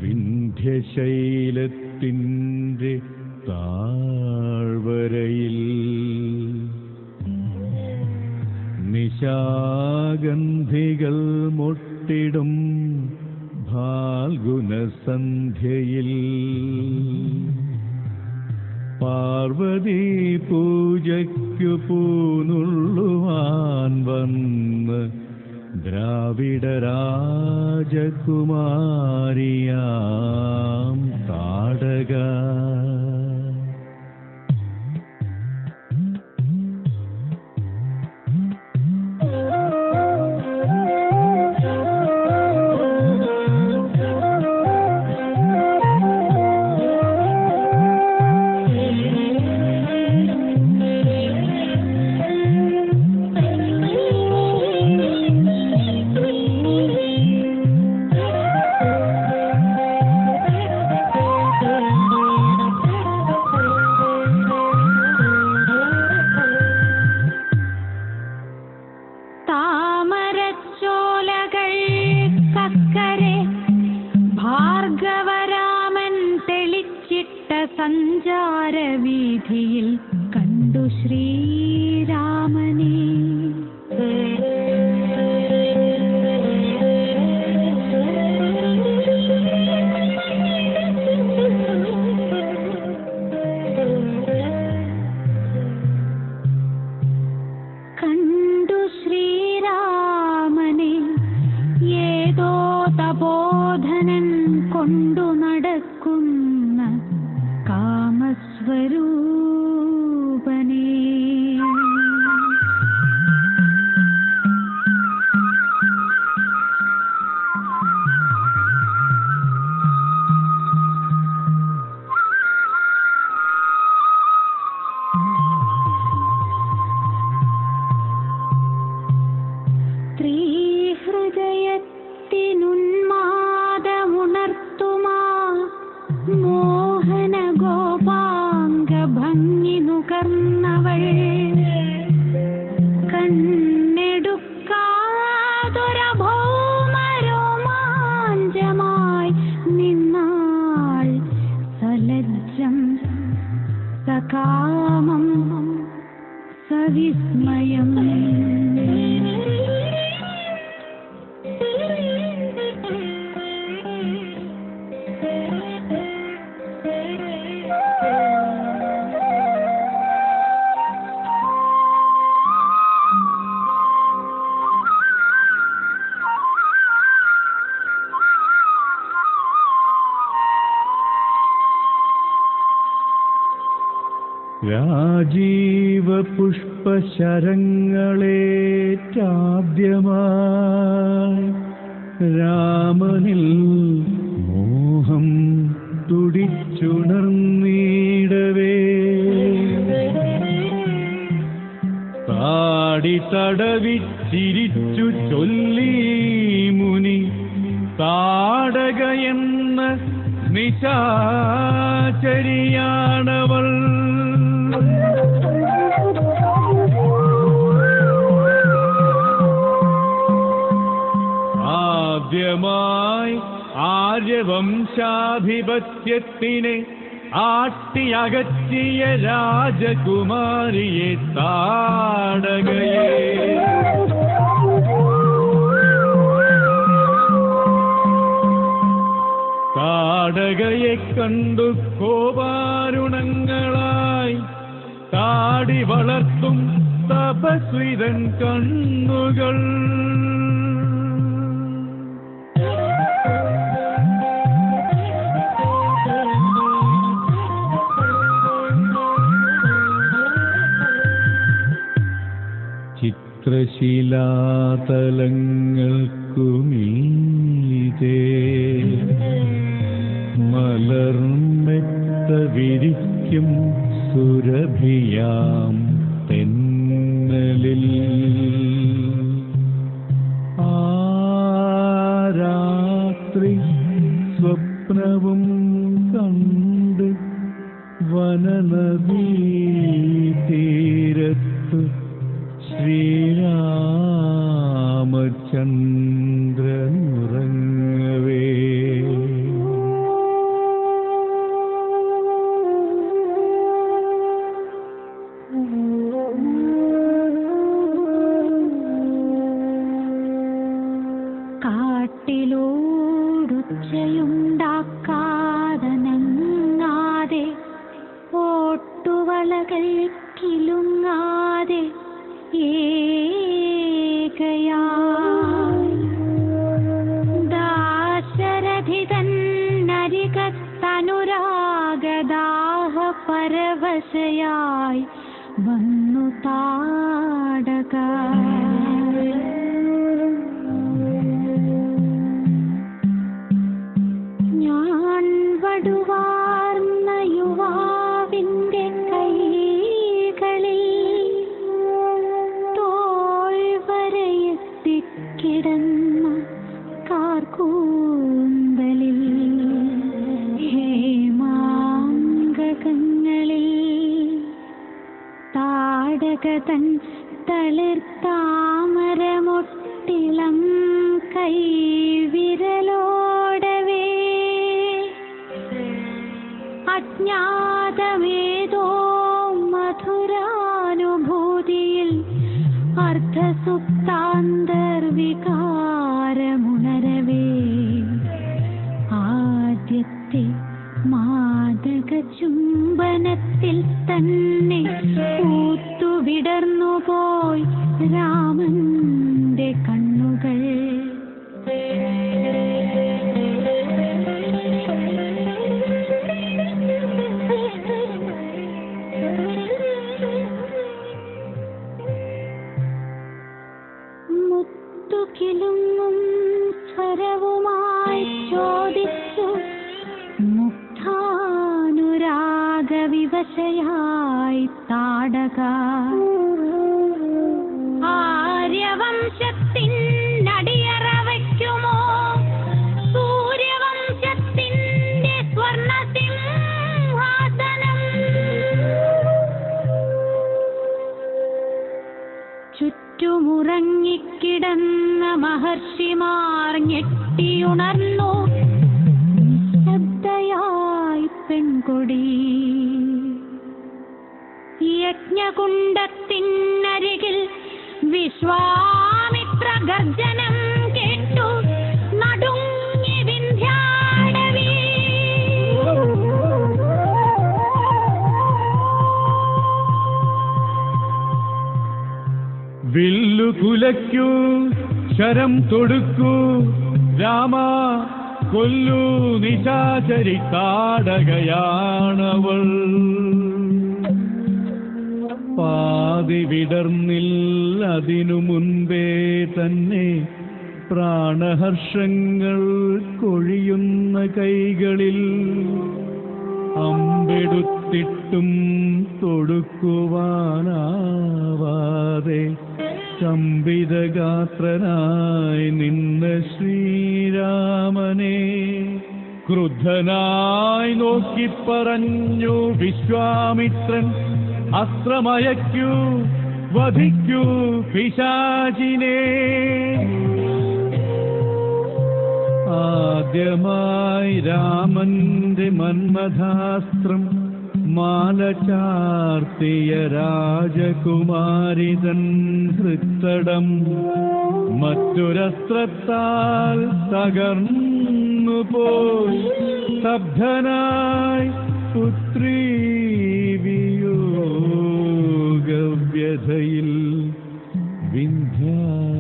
വിന്ധ്യശൈലത്തിൻ്റെ താഴ്വരയിൽ നിശാഗന്ധികൾ മുട്ടിടും ഫാൽഗുനസന്ധ്യയിൽ പാർവതി പൂജയ്ക്കു പൂനുള്ളുവാൻ വന്ന് ദ്രാവിഡ രാജകുമാരിയാം താടക താമരച്ചോലകൾ കക്കരെ ഭാർഗവരാമൻ തെളിച്ചിട്ട സഞ്ചാരവീഥിയിൽ കണ്ടു ശ്രീരാമനെ കണ്ടു ശ്രീരാമനെ ഏതോ തപോധനൻ കൊണ്ടു നടക്കുന്ന കാമസ്വരൂപനെ സ്ത്രീഹൃദയത്തിനുന്മാദമുണർത്തുമാ മോഹന ഗോപാംഗ ഭംഗി നുകർന്നവൾ കണ്ണെടുക്കാതൊരഭൗമരോമാഞ്ചമായി നിന്നാൾ സലജ്ജം സകാമം സവിസ്മയം രാജീവ പുഷ്പശരങ്ങളേറ്റാദ്യമായി രാമനിൽ മോഹം തുടിച്ചുണർന്നീടവേ താടി തടവി ചിരിച്ചു ചൊല്ലി മുനി താടകയെന്ന നിശാചരിയാണവൾ ആദ്യമായി ആര്യവംശാധിപത്യത്തിനെ ആട്ടിയകറ്റിയ രാജകുമാരിയെ താടകയെ താടകയെ കണ്ടു കോപാരുണങ്ങളായി താടി വളർത്തും തപസ്വിതൻ കണ്ണുകൾ ചിത്രശിലാതലങ്ങൾക്കുമീതേ മലർമെത്ത വിരിക്കും സുരഭിയാം തെന്നലിൽ ആ രാത്രി സ്വപ്നവും കണ്ട് വനനദീ തീരത്ത് ശ്രീരാമചന്ദ്രനുറങ്ങവേ ഒച്ചയുണ്ടാക്കാതെ നങ്ങാതെ ഓട്ടുവളകൾ കിലുങ്ങാതെ ഏകയായി ദാശരഥിതൻ നരികത്തനുരാഗദാഹ പരവശയായി വന്നു താടക ഞാൻ വടുവാർന്ന യുവാവിൻ്റെ കൈകളിൽ തോൾ വരയെത്തിക്കിടന്ന കാർക്കൂന്തലിൽ ഹേമാങ്കകങ്ങളിൽ താടകതൻ തളിർത്താമരമൊട്ടിളം കൈവിരലോടവേ അജ്ഞാതമേതോ മധുരാനുഭൂതിയിൽ അർദ്ധസുപ്താന്തർവികാരമുണരവേ ആദ്യത്തെ മാദക ചുംബനത്തിൽ തന്നെ പൂത്തുവിടർന്നു പോയി രാമന്റെ കണ്ണുകൾ മുത്തുകിലുങ്ങും സ്വരവുമായി ചോദിച്ചു മുഗ്ധാനുരാഗവിവശയായി താടക ആര്യവംശത്തിൻ നടിയറ വയ്ക്കുമോ സൂര്യവംശത്തിൻ്റെ സ്വർണസിംഹാസനം ചുറ്റുമുറങ്ങിക്കിടന്ന മഹർഷിമാർ ഞെട്ടിയുണർന്നു നിശബ്ദയായി പെൺകൊടി യജ്ഞകുണ്ടത്തിനരികിൽ വിശ്വാമിത്ര ഗർജനം കേട്ടു നടുങ്ങി വിന്ധ്യാടവി വില്ലു കുലയ്ക്കൂ ശരം തൊടുക്കൂ രാമ കൊല്ലൂ നിശാചരി താടകയാണവൾ പാതി വിടർന്നില്ല അതിനു മുൻപേ തന്നെ പ്രാണഹർഷങ്ങൾ കൊഴിയുന്ന കൈകളിൽ അമ്പെടുത്തിട്ടും തൊടുക്കുവാനാവാതെ കമ്പിതഗാത്രനായി നിന്ന ശ്രീരാമനെ ക്രുദ്ധനായി നോക്കി പറഞ്ഞു വിശ്വാമിത്രൻ അസ്ത്രമയക്കൂ വധിക്കൂ പിശാചിനെ ആദ്യമായി രാമന്റെ മന്മഥാസ്ത്രം മാല ചാർത്തിയ രാജകുമാരിതൻ ഹൃത്തടം മറ്റൊരസ്ത്രത്താൽ തകർന്നു പോയി സ്തബ്ധനായി പുത്രീ വിയോഗവ്യഥയിൽ വിന്ധ്യാ